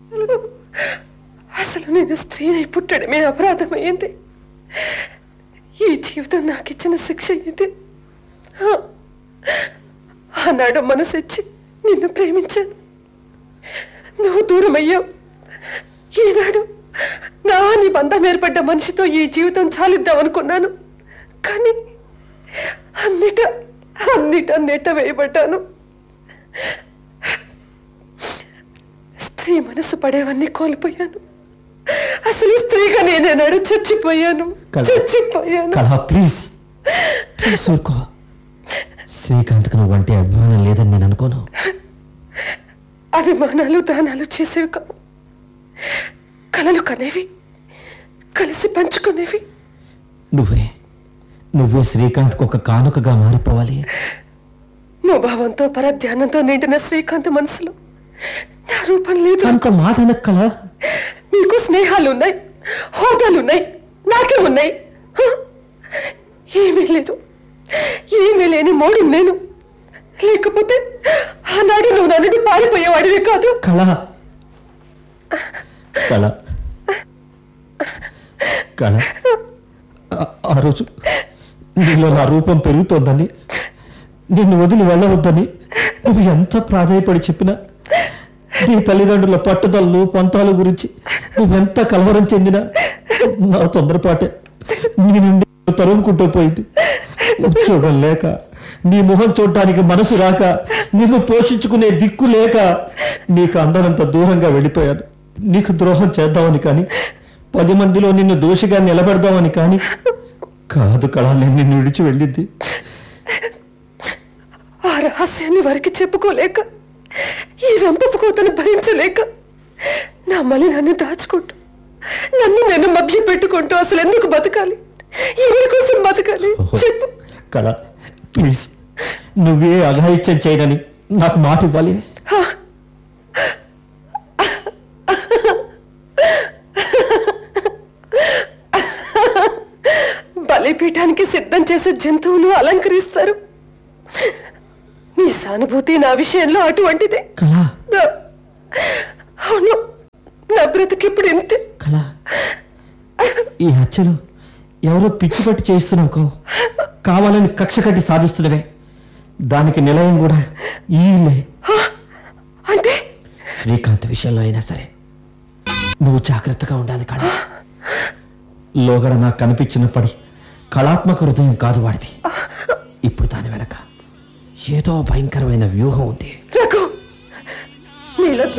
అసలు నేను స్త్రీని పుట్టడమే అపరాధమైంది ఈ జీవితం నాకు ఇచ్చిన శిక్ష ఇది ఆ, ఆనాడు మనసొచ్చి నిన్ను ప్రేమించాను నువ్వు దూరం అయ్యావు ఈనాడు నా నీ బంధం ఏర్పడ్డ మనిషితో ఈ జీవితం చాలిద్దామనుకున్నాను కానీ అన్నిట అన్నిట నెట్ట వేయబడ్డాను స్త్రీ మనసు పడేవన్నీ కోల్పోయాను అసలు స్త్రీగా నేనేనాడు చచ్చిపోయాను కళ. చచ్చిపోయాను కళ ప్లీజ్ ప్లీజ్ ఊరుకో శ్రీకాంత్కి నువ్వు అంటే అభిమానం లేదని నేను అనుకోను అభిమానాలు దానాలు చేసేవి కావు కలలు కనేవి కలిసి పంచుకునేవి నువ్వే నువ్వే శ్రీకాంత్కి ఒక కానుకగా మారిపోవాలి ముభావంతో పరధ్యానంతో నిండిన శ్రీకాంత్ మనసులో నా రూపం లేదు అంత మాట అనకు కళ నీకు స్నేహాలు ఉన్నాయి హోదాలు ఉన్నాయి నాకే ఉన్నాయి హ? ఏమీ లేదు ఏమీ లేని మోడు నేను లేకపోతే ఆనాడు నువ్వు నన్ను పారిపోయేవాడివి కాదు కళ కళ కళ ఆ- ఆ రోజు నీలో నా రూపం పెరుగుతోందని నిన్ను వదిలి వెళ్ళవద్దని నువ్వు ఎంత ప్రాధాయపడి చెప్పినా నీ తల్లిదండ్రుల పట్టుదలలు పంతాల గురించి నువ్వెంత కలవరం చెందినా నా తొందరపాటే నీ నుండి తరుముకుంటూ పోయింది ఉద్యోగం లేక నీ మొహం చూడటానికి మనసు రాక నిన్ను పోషించుకునే దిక్కు లేక నీకు అందరంత దూరంగా వెళ్ళిపోయాను నీకు ద్రోహం చేద్దామని కానీ పది మందిలో నిన్ను దోషిగా నిలబెడదామని కానీ కాదు కళ నేను నిన్ను విడిచి వెళ్ళింది ఆ రహస్యాన్ని వారికి చెప్పుకోలేక ఈ రంపపు కోతను భరించలేక నా మలినాన్ని దాచుకుంటూ నన్ను నేను మభ్య పెట్టుకుంటూ అసలు ఎందుకు బతకాలి ఎవరి కోసం బతకాలి చెప్పు కళ ప్లీజ్ నువ్వే అఘాయిత్యం చేయనని నాకు మాట ఇవ్వాలి బలిపీఠానికి సిద్ధం చేసే జంతువును అలంకరిస్తారు నీ సానుభూతి నా విషయంలో అటువంటిదే కళ నా- అవును నా బ్రతికిప్పుడు ఇంతే కళ ఈ హత్యలు ఎవరో పిచ్చి పట్టి చేయిస్తున్నావు కావాలని కక్ష కట్టి సాధిస్తున్నవే దానికి నిలయం కూడా ఈలే హా? అంటే శ్రీకాంత్ విషయంలో అయినా సరే నువ్వు జాగ్రత్తగా ఉండాలి కళ లోగడ నాకు కనిపించిన పడి కళాత్మక హృదయం కాదు వాడిది ఇప్పుడు దాని వెనక ఏదో భయంకరమైన వ్యూహం ఉంది రఘు నీలో